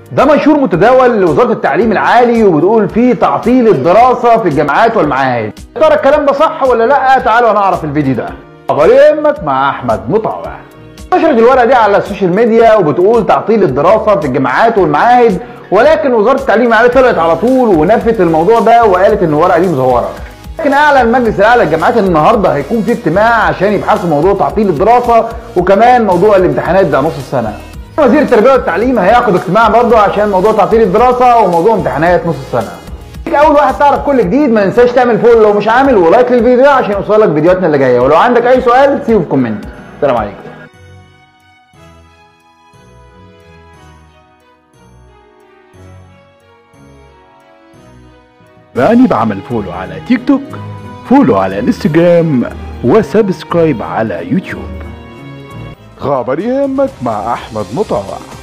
ده منشور متداول لوزاره التعليم العالي وبتقول فيه تعطيل الدراسه في الجامعات والمعاهد يا ترى الكلام ده صح ولا لا تعالوا نعرف الفيديو ده خبر يهمك مع احمد مطاوع نشرت الورقه دي على السوشيال ميديا وبتقول تعطيل الدراسه في الجامعات والمعاهد ولكن وزاره التعليم العالي طلعت على طول ونفت الموضوع ده وقالت ان الورقه دي مزوره لكن اعلن المجلس الاعلى للجامعات ان النهارده هيكون في اجتماع عشان يبحثوا موضوع تعطيل الدراسه وكمان موضوع الامتحانات بتاع نص السنه وزير التربيه والتعليم هيعقد اجتماع برضه عشان موضوع تعطيل الدراسه وموضوع امتحانات نص السنه اول واحد تعرف كل جديد ما ننساش تعمل فولو لو مش عامل ولايك للفيديو ده عشان يوصلك فيديوهاتنا اللي جايه ولو عندك اي سؤال سيبه في كومنت السلام عليكم باني بعمل فولو على تيك توك فولو على انستجرام وسبسكرايب على يوتيوب خبر يهمك مع احمد مطاوع